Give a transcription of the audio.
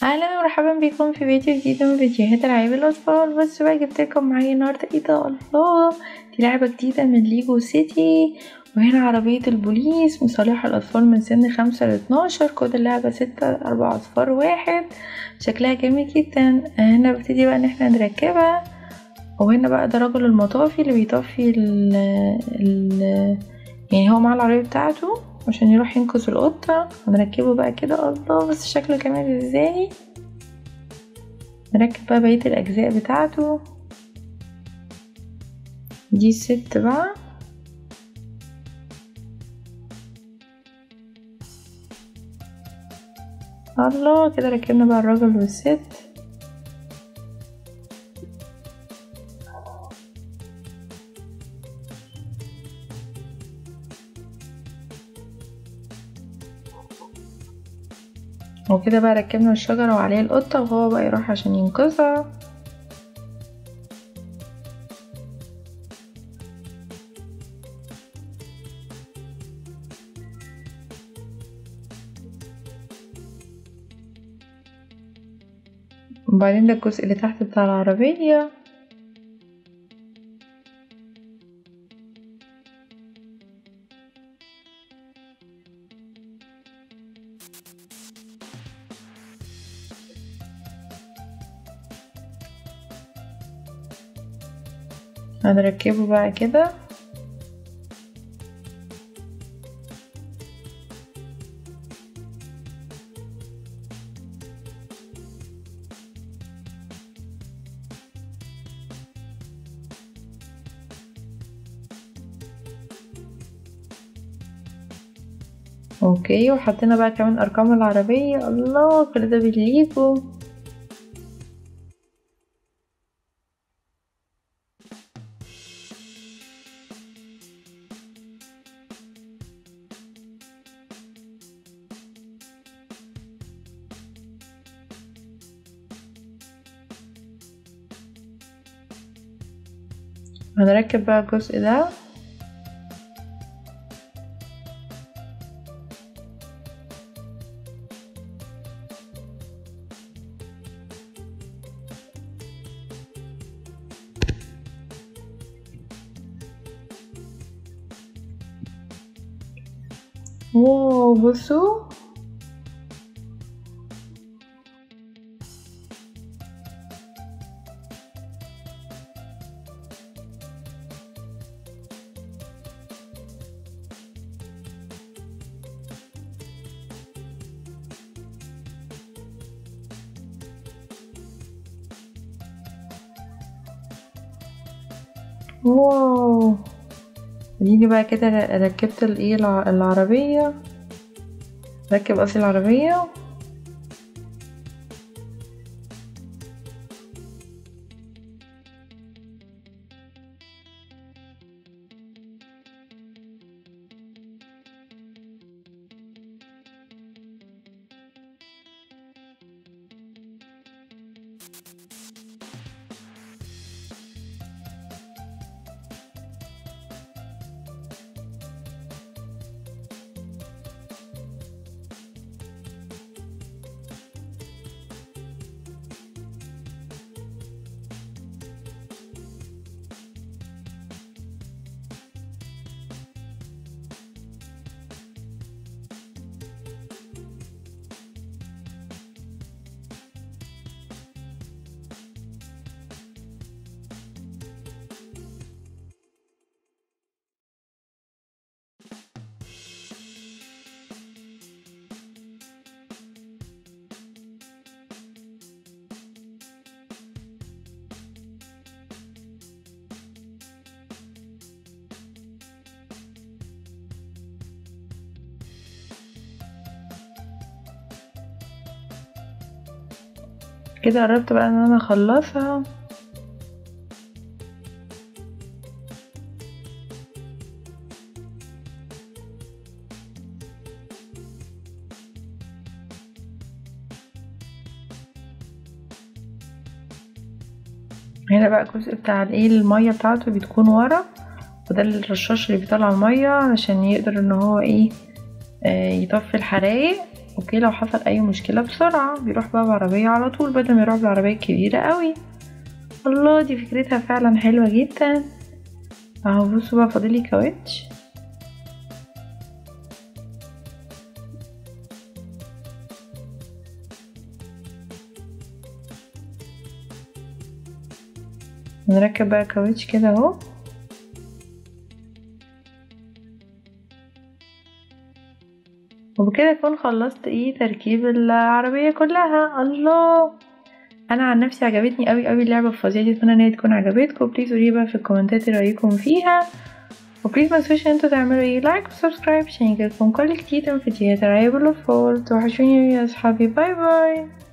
اهلا ومرحبا بكم في فيديو جديد من فيديوهات العاب الاطفال بس بقى جبتلكم معايا النهارده ايه ده الله دي لعبه جديده من ليجو سيتي وهنا عربية البوليس مصالح الأطفال من سن خمسة لاتناشر كود اللعبة ستة أربعة أصفار واحد شكلها جميل جدا هنا ببتدي بقى إن احنا نركبها وهنا بقى ده رجل المطافي اللي بيطفي ال ال يعني هو معاه العربية بتاعته عشان يروح ينقذ القطة ونركبه بقى كده الله بس شكله جميل ازاي نركب بقى بقية الأجزاء بتاعته دي الست بقى الله كده ركبنا بقى الراجل والست وكده بقى ركبنا الشجرة وعليها القطة وهو بقى يروح عشان ينقذها وبعدين ده الجزء اللي تحت بتاع العربية هنركبه بقى كده اوكي وحطينا بقى كمان ارقام العربية الله كل ده بالليجو هنركب بقى الجزء ده واو بصوا واو اديني بقى كده ركبت الايه العربية ركب قصدي العربية كده قربت بقى ان انا اخلصها هنا بقى الجزء بتاع الايه الميه بتاعته بتكون ورا وده الرشاش اللي بيطلع الميه عشان يقدر ان هو ايه آه يطفي الحرايق اوكي لو حصل اي مشكلة بسرعة بيروح بقى بعربية على طول بدل ما يروح بالعربية الكبيرة قوي الله دي فكرتها فعلا حلوة جدا اهو بصوا بقى فاضلي كاوتش نركب بقى كاوتش كده اهو وبكده اكون خلصت ايه تركيب العربية كلها الله انا عن نفسي عجبتني قوي قوي اللعبة الفظيعة دي اتمنى ان هي تكون عجبتكم بليز قولي بقى في الكومنتات رايكم فيها وبليز متنسوش ان انتوا تعملوا ايه لايك وسبسكرايب عشان يجيلكم كل جديد من فيديوهات العاب الاطفال توحشوني يا اصحابي باي باي